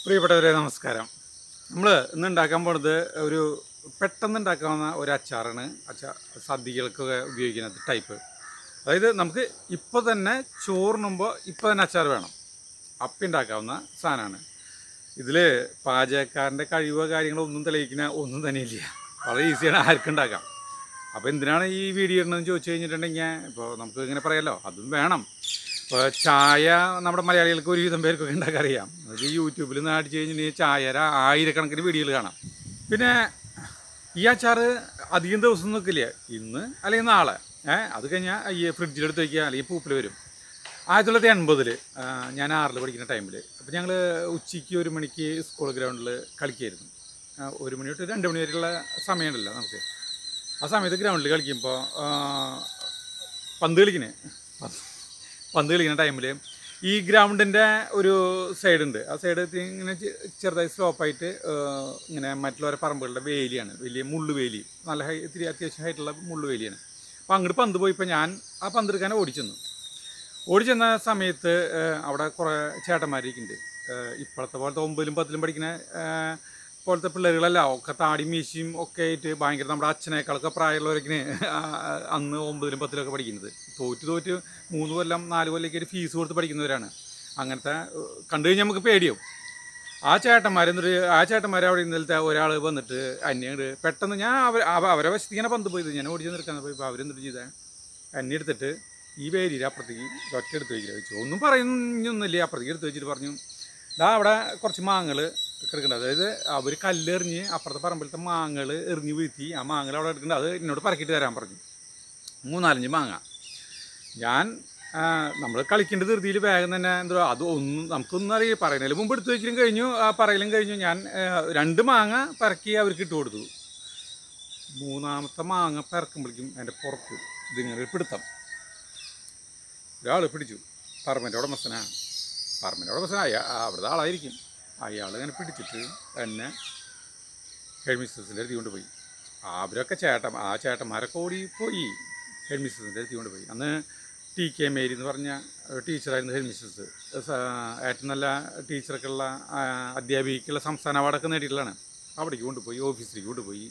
പ്രിയപ്പെട്ടവരെ നമസ്കാരം നമ്മൾ ഇന്ന് ഉണ്ടാക്കാൻ പോണത് ഒരു പെട്ടെന്ന് ഉണ്ടാക്കാവുന്ന ഒരു അച്ചാറാണ് അച്ചാർ സദ്യകൾക്കൊക്കെ ഉപയോഗിക്കുന്ന ടൈപ്പ് അതായത് നമുക്ക് ഇപ്പോൾ തന്നെ ചോറിനുമ്പോൾ ഇപ്പോൾ തന്നെ അച്ചാർ വേണം അപ്പം ഉണ്ടാക്കാവുന്ന സാധനമാണ് ഇതിൽ പാചകക്കാരൻ്റെ കഴിവോ കാര്യങ്ങളോ ഒന്നും തെളിയിക്കുന്ന ഒന്നും തന്നെ ഇല്ല വളരെ ഈസിയാണ് ആർക്കും ഉണ്ടാക്കാം അപ്പോൾ എന്തിനാണ് ഈ വീഡിയോ ഇടണമെന്ന് ചോദിച്ചു കഴിഞ്ഞിട്ടുണ്ടെങ്കിൽ ഇപ്പോൾ നമുക്ക് ഇങ്ങനെ പറയാമല്ലോ അതും വേണം ഇപ്പോൾ ചായ നമ്മുടെ മലയാളികൾക്ക് ഒരുവിധം പേർക്കൊക്കെ ഉണ്ടാക്കാൻ അറിയാം അത് യൂട്യൂബിൽ നിന്ന് അടിച്ച് കഴിഞ്ഞിട്ടുണ്ടെങ്കിൽ ചായര ആയിരക്കണക്കിന് വീഡിയോകൾ കാണാം പിന്നെ ഈ അച്ചാർ അധികം ദിവസം നിൽക്കില്ല ഇന്ന് അല്ലെങ്കിൽ നാളെ ഏഹ് അത് കഴിഞ്ഞാൽ ഈ ഫ്രിഡ്ജിലെടുത്ത് വയ്ക്കുക അല്ലെങ്കിൽ പൂപ്പിൽ വരും ആയിരത്തി തൊള്ളായിരത്തി എൺപതിൽ ഞാൻ ആറിൽ പഠിക്കുന്ന ടൈമിൽ അപ്പോൾ ഞങ്ങൾ ഉച്ചയ്ക്ക് ഒരു മണിക്ക് സ്കൂൾ ഗ്രൗണ്ടിൽ കളിക്കായിരുന്നു ആ, ഒരു മണി തൊട്ട് രണ്ട് മണി വരെയുള്ള സമയമുണ്ടല്ലോ നമുക്ക് ആ സമയത്ത് ഗ്രൗണ്ടിൽ കളിക്കുമ്പോൾ പന്ത് കളിക്കണേ പന്ത് കളിക്കുന്ന ടൈമിൽ ഈ ഗ്രൗണ്ടിൻ്റെ ഒരു സൈഡുണ്ട് ആ സൈഡ് ഇങ്ങനെ ചെ- ചെറുതായി സ്ലോപ്പായിട്ട് ഇങ്ങനെ മറ്റുള്ളവരെ പറമ്പുകളുടെ വേലിയാണ് വലിയ മുള്ളു വേലി നല്ല ഹൈ ഇത്തിരി അത്യാവശ്യം ഹൈറ്റുള്ള മുള്ളു വേലിയാണ് അപ്പോൾ അങ്ങോട്ട് പന്ത് പോയപ്പോൾ ഞാൻ ആ പന്ത് എടുക്കാൻ ഓടിച്ചെന്നു ഓടിച്ചെന്ന സമയത്ത് ഏഹ്, അവിടെ കുറേ ചേട്ടന്മാരിക്കുന്നുണ്ട് ഇപ്പോഴത്തെ പോലത്തെ ഒമ്പതിലും പത്തിലും പഠിക്കുന്ന ഏഹ്, പോലത്തെ പിള്ളേരുകളല്ല ഒക്കെ താടി മീശയും ഒക്കെ ആയിട്ട് ഭയങ്കര നമ്മുടെ അച്ഛനേക്കാളൊക്കെ പ്രായമുള്ളവരൊക്കെ അന്ന് ഒമ്പതിലും പത്തിലൊക്കെ പഠിക്കുന്നത് തോറ്റ് തോറ്റ് മൂന്ന് കൊല്ലം നാല് കൊല്ലമൊക്കെ ആയിട്ട് ഫീസ് കൊടുത്ത് പഠിക്കുന്നവരാണ് അങ്ങനത്തെ ഏഹ്, കണ്ടു കഴിഞ്ഞാൽ നമുക്ക് പേടിയാവും ആ ചേട്ടന്മാർ എന്നിട്ട് ആ ചേട്ടന്മാർ അവിടെ ഇന്നലത്തെ ഒരാൾ വന്നിട്ട് അന്യങ്ങട് പെട്ടെന്ന് ഞാൻ അവർ അവ- അവരെ വശത്ത് ഇങ്ങനെ പന്ത് പോയത് ഞാൻ ഓടിച്ച് നിൽക്കാൻ പോയപ്പോൾ അവരെന്നിട്ട് ചെയ്തേ എന്നെ എടുത്തിട്ട് ഈ വേരിയിൽ അപ്പുറത്തേക്ക് ഒറ്റ എടുത്ത് വയ്ക്കില്ല വെച്ചു ഒന്നും പറയുന്നൊന്നുമില്ല അപ്പുറത്തേക്ക് എടുത്ത് വെച്ചിട്ട് പറഞ്ഞു ദാ അവിടെ കുറച്ച് മാങ്ങൾ കിടക്കുന്നുണ്ട് അതായത് അവർ കല്ലെറിഞ്ഞ് അപ്പുറത്തെ പറമ്പിലത്തെ മാങ്ങൾ എറിഞ്ഞ് വീഴ്ത്തി ആ മാങ്ങൾ അവിടെ എടുക്കുന്നുണ്ട് അത് എന്നോട് പറക്കിയിട്ട് തരാൻ പറഞ്ഞു മൂന്നാലഞ്ച് മാങ്ങ ഞാൻ നമ്മൾ കളിക്കേണ്ട ധൃതിയിൽ വേഗം തന്നെ എന്തോ അത് ഒന്നും നമുക്കൊന്നും അറിയില്ല പറയുന്നതിന് മുമ്പ് എടുത്തു വെക്കലും കഴിഞ്ഞു ആ പറയലും കഴിഞ്ഞു ഞാൻ ആ, രണ്ട് മാങ്ങ പറക്കി അവർക്ക് ഇട്ട് കൊടുത്തു മൂന്നാമത്തെ മാങ്ങ പിറക്കുമ്പോഴേക്കും എൻ്റെ പുറത്ത് ഇതിങ്ങനെ ഒരു പിടുത്തം ഒരാൾ പിടിച്ചു പറമ്പിൻ്റെ ഉടമസ്ഥനാണ് പറമ്പിൻ്റെ ഉടമസ്ഥന അയാ അവിടുത്തെ ആളായിരിക്കും അയാൾ ഇങ്ങനെ പിടിച്ചിട്ട് എന്നെ ഹെഡ് മിസ്സസിൻ്റെ അടുത്ത് കൊണ്ടുപോയി അവരൊക്കെ ചേട്ടൻ ആ ചേട്ടന്മാരൊക്കെ ഓടി പോയി ഹെഡ് മിസ്സസിൻ്റെ അടുത്ത് കൊണ്ടുപോയി അന്ന് ടി കെ മേരി എന്ന് പറഞ്ഞ ഒരു ടീച്ചറായിരുന്നു ഹെഡ് മിസ്സസ് ഏറ്റവും നല്ല ടീച്ചറൊക്കെ ഉള്ള ആ, അധ്യാപികയ്ക്കുള്ള സംസ്ഥാന അവാർഡൊക്കെ നേടിയിട്ടുള്ളതാണ് അവിടേക്ക് കൊണ്ടുപോയി ഓഫീസിലേക്ക് കൊണ്ടുപോയി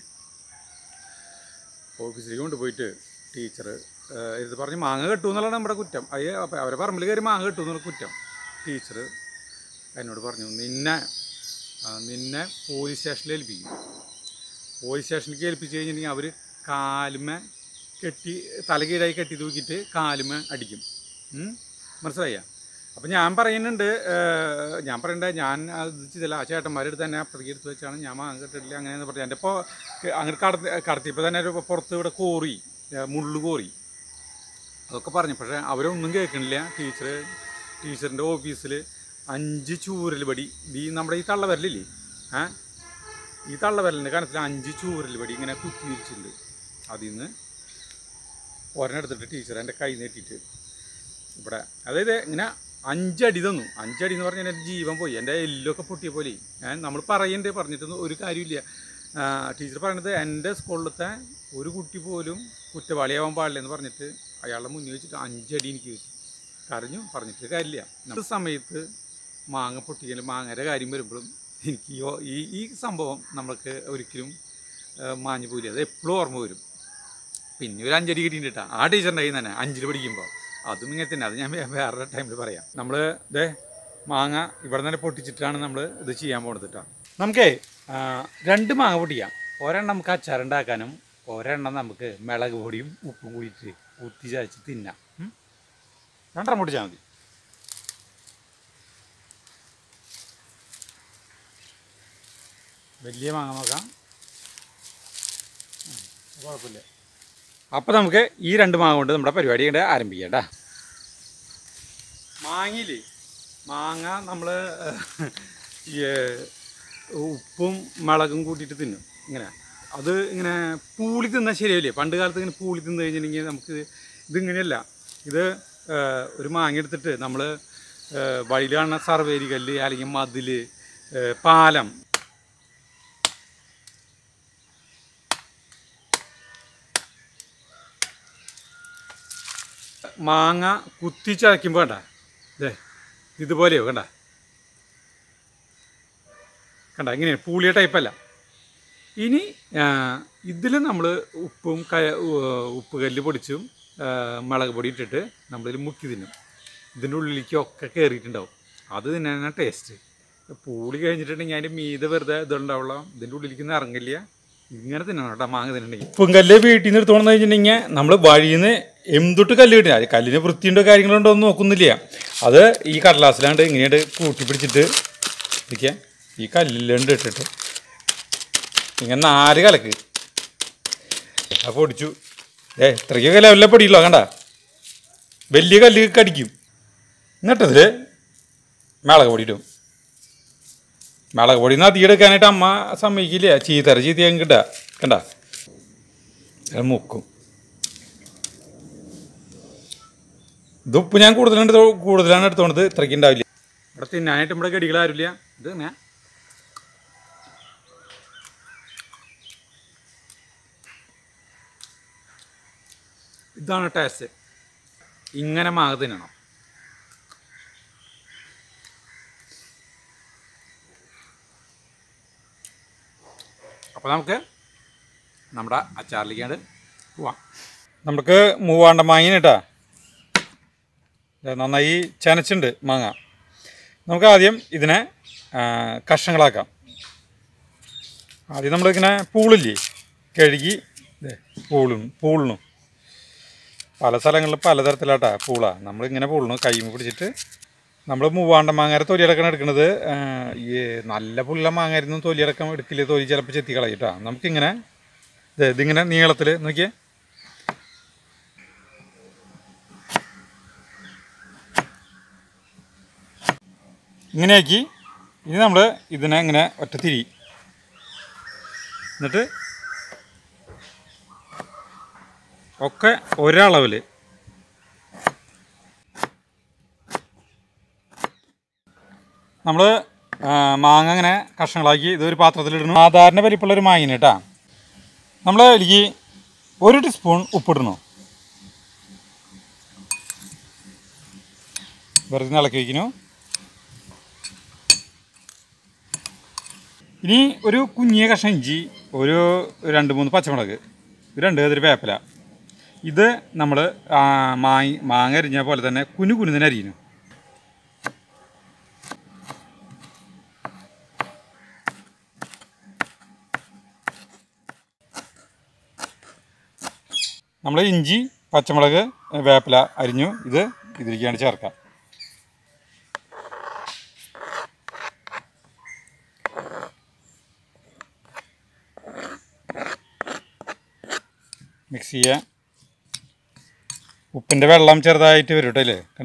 ഓഫീസിലേക്ക് കൊണ്ടുപോയിട്ട് ടീച്ചർ ഇത് പറഞ്ഞ് മാങ്ങ കെട്ടു എന്നുള്ളതാണ് നമ്മുടെ കുറ്റം അത് അപ്പം അവരെ പറമ്പിൽ കയറി മാങ്ങ കെട്ടു എന്നുള്ള കുറ്റം ടീച്ചർ എന്നോട് പറഞ്ഞു നിന്നെ ആ, നിന്നെ പോലീസ് സ്റ്റേഷനിൽ ഏൽപ്പിക്കും പോലീസ് സ്റ്റേഷനിലേക്ക് ഏൽപ്പിച്ച് കഴിഞ്ഞിട്ടുണ്ടെങ്കിൽ അവർ കാലുമേ കെട്ടി തലകീഴായി കെട്ടി തൂക്കിയിട്ട് കാലുമേ അടിക്കും ഉം? മനസ്സിലായ അപ്പം ഞാൻ പറയുന്നുണ്ട് ഏഹ്, ഞാൻ പറയണ്ട ഞാൻ അത് ചെയ്തില്ല ആ ചേട്ടന്മാരെടുത്ത് തന്നെ അപ്പുറത്തേക്ക് എടുത്ത് വെച്ചാണ് ഞാൻ മാങ്ങ കെട്ടിട്ടില്ല അങ്ങനെയെന്ന് പറഞ്ഞു എൻ്റെ ഇപ്പോൾ അങ്ങോട്ട് കടത്തി കടത്തിയപ്പോൾ തന്നെ ഒരു പുറത്ത് ഇവിടെ കോറി ഏഹ്, മുള്ളു കോറി അതൊക്കെ പറഞ്ഞു പക്ഷേ അവരൊന്നും കേൾക്കണില്ല ടീച്ചർ ടീച്ചറിൻ്റെ ഓഫീസിൽ അഞ്ച് ചൂരൽ പടി ഈ നമ്മുടെ ഈ തള്ളവരലില്ലേ ഏ ഈ തള്ളവരലിൻ്റെ കനത്തിൽ അഞ്ച് ചൂരൽ പടി ഇങ്ങനെ കുത്തി വിരിച്ചിട്ടുണ്ട് അതിൽ നിന്ന് ഒരെണ്ണെടുത്തിട്ട് ടീച്ചർ എൻ്റെ കൈ നീട്ടിയിട്ട് ഇവിടെ അതായത് ഇങ്ങനെ അഞ്ചടി തന്നു അഞ്ചടി എന്ന് പറഞ്ഞാൽ എൻ്റെ ജീവൻ പോയി എൻ്റെ എല്ലൊക്കെ പൊട്ടിയ പോലെ ഞാൻ നമ്മൾ പറയുന്നുണ്ട് പറഞ്ഞിട്ടൊന്നും ഒരു കാര്യമില്ല ആ, ടീച്ചർ പറയണത് എൻ്റെ സ്കൂളിലത്തെ ഒരു കുട്ടി പോലും കുറ്റവാളിയാവാൻ പാടില്ല എന്ന് പറഞ്ഞിട്ട് അയാളുടെ മുന്നിൽ വെച്ചിട്ട് അഞ്ചടി എനിക്ക് കിട്ടി കരഞ്ഞു പറഞ്ഞിട്ട് കാര്യമില്ല ഈ സമയത്ത് മാങ്ങ പൊട്ടിക്കലും മാങ്ങയുടെ കാര്യം വരുമ്പോഴും എനിക്ക് ഈ ഓ- ഈ ഈ സംഭവം നമ്മൾക്ക് ഒരിക്കലും ആ, മാഞ്ഞു പോയില്ല അത് എപ്പോഴും ഓർമ്മ വരും പിന്നെ ഒരു അഞ്ചടി കിട്ടിയിട്ടാ ആ ടീച്ചറിൻ്റെ കയ്യിൽ നിന്ന് തന്നെ അഞ്ചിൽ പഠിക്കുമ്പോൾ അതും ഇങ്ങനെ തന്നെ അത് ഞാൻ വേ- വേറെ ടൈമിൽ പറയാം നമ്മൾ ഇതേ മാങ്ങ ഇവിടെ തന്നെ പൊട്ടിച്ചിട്ടാണ് നമ്മൾ ഇത് ചെയ്യാൻ പോണത് കേട്ടോ നമുക്കേ ആ, രണ്ട് മാങ്ങ പൊട്ടിക്കാം ഒരെണ്ണം നമുക്ക് അച്ചാറുണ്ടാക്കാനും ഒരെണ്ണം നമുക്ക് മുളക് പൊടിയും ഉപ്പും കൂടിയിട്ട് കുത്തി ചായച്ച് തിന്നാം ഉം? രണ്ടെണ്ണം പൊട്ടിച്ചാൽ മതി വലിയ മാങ്ങ നോക്കാം ഉം, കുഴപ്പമില്ല അപ്പോൾ നമുക്ക് ഈ രണ്ട് മാങ്ങ കൊണ്ട് നമ്മുടെ പരിപാടി ഇവിടെ ആരംഭിക്കാം കേട്ടോ മാങ്ങയില്ലേ മാങ്ങ നമ്മൾ ഈ ഉപ്പും മുളകും കൂട്ടിയിട്ട് തിന്നും ഇങ്ങനെ അത് ഇങ്ങനെ പൂളി തിന്നാൽ ശരിയാവില്ലേ പണ്ട് കാലത്ത് ഇങ്ങനെ പൂളി തിന്നു കഴിഞ്ഞിട്ടുണ്ടെങ്കിൽ നമുക്ക് ഇതിങ്ങനെയല്ല ഇത് ഏഹ്, ഒരു മാങ്ങ എടുത്തിട്ട് നമ്മൾ വഴിയിൽ കാണുന്ന സർവേരി കല്ല് അല്ലെങ്കിൽ മതിൽ പാലം മാങ്ങ കുത്തി ചതയ്ക്കുമ്പോൾ കണ്ട ഇതേ ഇതുപോലെയോ കണ്ട കണ്ട ഇങ്ങനെ പൂളിയ ടൈപ്പല്ല ഇനി ഇതിൽ നമ്മൾ ഉപ്പും ക ഉപ്പ് കല്ല് പൊടിച്ചും ആ, മുളക് പൊടി ഇട്ടിട്ട് നമ്മളിതിൽ മുക്കി തിന്നും ഇതിൻ്റെ ഉള്ളിലേക്കൊക്കെ കയറിയിട്ടുണ്ടാവും അത് തന്നെയാണ് ടേസ്റ്റ് പൂളി കഴിഞ്ഞിട്ടുണ്ടെങ്കിൽ അതിൻ്റെ മീതെ വെറുതെ ഇതുണ്ടാവുള്ള ഇതിൻ്റെ ഉള്ളിലേക്ക് ഇറങ്ങില്ല ഇങ്ങനെ തിന്നണം കേട്ടോ മാങ്ങ തിന്നിട്ടുണ്ടെങ്കിൽ ഉപ്പും കല്ല് വീട്ടിൽ നിന്ന് എടുത്തോണെന്ന് വെച്ചിട്ടുണ്ടെങ്കിൽ നമ്മൾ വഴിയിൽ നിന്ന് എന്തൊട്ട് കല്ല് കിട്ടില്ല അത് കല്ലിന് വൃത്തിയുണ്ടോ കാര്യങ്ങളുണ്ടോ ഒന്നും നോക്കുന്നില്ല അത് ഈ കടലാസിലാണ്ട് ഇങ്ങനെയായിട്ട് കൂട്ടി പിടിച്ചിട്ട് ഇരിക്കുക ഈ കല്ലിലുണ്ട് ഇട്ടിട്ട് ഇങ്ങനെ നാല് കലക്ക് അപ്പോൾ പൊടിച്ചു ഏ ഇത്രയ്ക്കൊക്കെ ലെവലിലെ പൊടിയുള്ളൂ കണ്ട വലിയ കല്ല് കടിക്കും എന്നിട്ടതിൽ മിളക് പൊടി ഇടും മിളക് പൊടി നിന്ന് അധികം എടുക്കാനായിട്ട് അമ്മ സമ്മതിക്കില്ല ചീത്തര ചീത്തയും കിട്ടുക കണ്ട അത് മുക്കും ഇത് ഉപ്പ് ഞാൻ കൂടുതലുണ്ട് കൂടുതലാണ് എടുത്തോണ്ടത് ഇത്രയ്ക്ക് ഉണ്ടാവില്ല ഇവിടെ തിന്നാനായിട്ട് നമ്മുടെ ഗടികളാരില്ല ഇത് തന്നെ ഇതാണ് ടേസ്റ്റ് ഇങ്ങനെ മാങ്ങ തിന്നണം അപ്പോൾ നമുക്ക് നമ്മുടെ അച്ചാറിലേക്കാണ്ട് പോവാം നമുക്ക് മൂവാണ്ട മാങ്ങിന് കേട്ടാ നന്നായി ചനച്ചുണ്ട് മാങ്ങ നമുക്ക് ആദ്യം ഇതിനെ ആ, കഷ്ണങ്ങളാക്കാം ആദ്യം നമ്മളിങ്ങനെ പൂളില്ലേ കഴുകി ദേ, പൂളും പൂളിനും പല സ്ഥലങ്ങളിലും പലതരത്തിലാട്ടാ പൂള നമ്മളിങ്ങനെ പൂളണു കൈമ പിടിച്ചിട്ട് നമ്മൾ മൂവാണ്ട മാങ്ങാരെ തൊലിയടക്കം എടുക്കുന്നത് ആ, ഈ നല്ല പുള്ള മാങ്ങായിരുന്നു തൊലിയടക്കം എടുക്കില്ല തൊലി ചിലപ്പോൾ ചെത്തി കളയിട്ടാ നമുക്കിങ്ങനെ ദേ, ഇതിങ്ങനെ നീളത്തിൽ നോക്കിയേ ഇങ്ങനെയാക്കി ഇനി നമ്മൾ ഇതിനെ ഇങ്ങനെ ഒറ്റ തിരി എന്നിട്ട് ഒക്കെ ഒരളവിൽ നമ്മൾ മാങ്ങ ഇങ്ങനെ കഷ്ണങ്ങളാക്കി ഇതൊരു പാത്രത്തിലിടുന്നു സാധാരണ വലിപ്പമുള്ള ഒരു മാങ്ങിന് കേട്ടാ നമ്മൾ അതിലേക്ക് ഒരു ടീസ്പൂൺ ഉപ്പിടുന്നു വെറുതെ ഇളക്കി വയ്ക്കുന്നു ഇനി ഒരു കുഞ്ഞിയ കഷ്ണം ഇഞ്ചി ഒരു രണ്ട് മൂന്ന് പച്ചമുളക് ഇത് രണ്ട് അതൊരു വേപ്പില ഇത് നമ്മൾ മാങ്ങ മാങ്ങ അരിഞ്ഞ പോലെ തന്നെ കുനു കുനുതിന് അരിയുന്നു നമ്മൾ ഇഞ്ചി പച്ചമുളക് വേപ്പില അരിഞ്ഞു ഇത് ഇതിലേക്കാണ് ചേർക്കാം മിക്സ് ചെയ്യുക ഉപ്പിൻ്റെ വെള്ളം ചെറുതായിട്ട് വരും കേട്ടോ അല്ലേ കണ്ട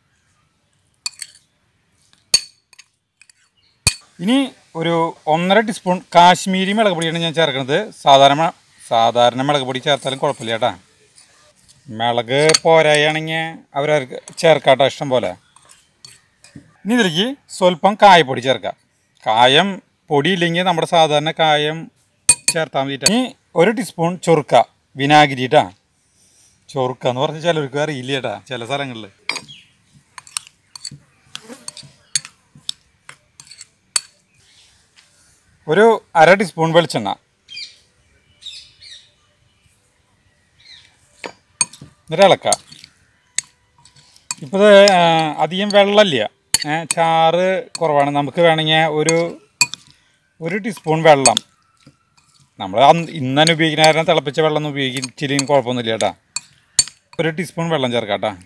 ഇനി ഒരു ഒന്നര ടീസ്പൂൺ കാശ്മീരി മുളക് പൊടിയാണ് ഞാൻ ചേർക്കുന്നത് സാധാരണ സാധാരണ മുളക് പൊടി ചേർത്താലും കുഴപ്പമില്ല കേട്ടാ മുളക് പോരായാണെങ്കിൽ അവരവർക്ക് ചേർക്കാട്ടോ ഇഷ്ടം പോലെ ഇനി ഇതിലേക്ക് സ്വല്പം കായപ്പൊടി ചേർക്കാം കായം പൊടിയില്ലെങ്കിൽ നമ്മുടെ സാധാരണ കായം ചേർത്താൽ മതിയിട്ട് ഇനി ഒരു ടീസ്പൂൺ ചൊറുക്ക വിനാഗിരി കേട്ടാ ചൊറുക്ക എന്ന് പറഞ്ഞാൽ ചിലർക്ക് അറിയില്ല കേട്ടാ ചില സ്ഥലങ്ങളിൽ ഒരു അര ടീസ്പൂൺ വെളിച്ചെണ്ണ എന്നിട്ട് ഇളക്കുക ഇപ്പോൾ ഇത് ആ, അധികം വെള്ളമില്ല ഏ, ചാറ് കുറവാണ് നമുക്ക് വേണമെങ്കിൽ ഒരു ഒരു ടീസ്പൂൺ വെള്ളം നമ്മൾ അന്ന് ഇന്ന് തന്നെ ഉപയോഗിക്കുന്ന കാരണം തിളപ്പിച്ച വെള്ളം ഒന്നും ഉപയോഗിച്ചില്ലെങ്കിൽ കുഴപ്പമൊന്നുമില്ല കേട്ടാ ഒരു ടീസ്പൂൺ വെള്ളം ചേർക്കാം കേട്ടാ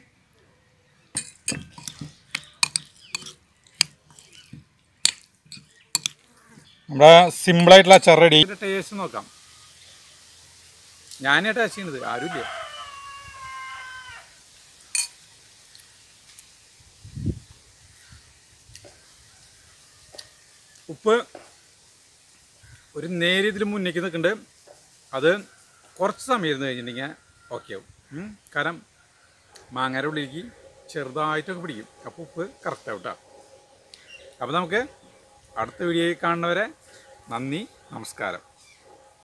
നമ്മുടെ സിമ്പിളായിട്ടുള്ള അച്ചാർ റെഡി ടേസ്റ്റ് നോക്കാം ഞാനേ ടേസ്റ്റ് ചെയ്യുന്നത് ആരുമില്ല ഉപ്പ് ഒരു നേരിയതിൽ മുന്നേക്ക് നിൽക്കുന്നുണ്ട് അത് കുറച്ച് സമയം ഇരുന്ന് കഴിഞ്ഞിട്ടുണ്ടെങ്കിൽ ഓക്കെ ആവും ഉം. കാരണം മാങ്ങയുടെ ഉള്ളിലേക്ക് ചെറുതായിട്ടൊക്കെ പിടിക്കും അപ്പോൾ ഉപ്പ് കറക്റ്റ് ആവും കേട്ടോ അപ്പോൾ നമുക്ക് അടുത്ത വീഡിയോയിൽ കാണുന്നവരെ നന്ദി നമസ്കാരം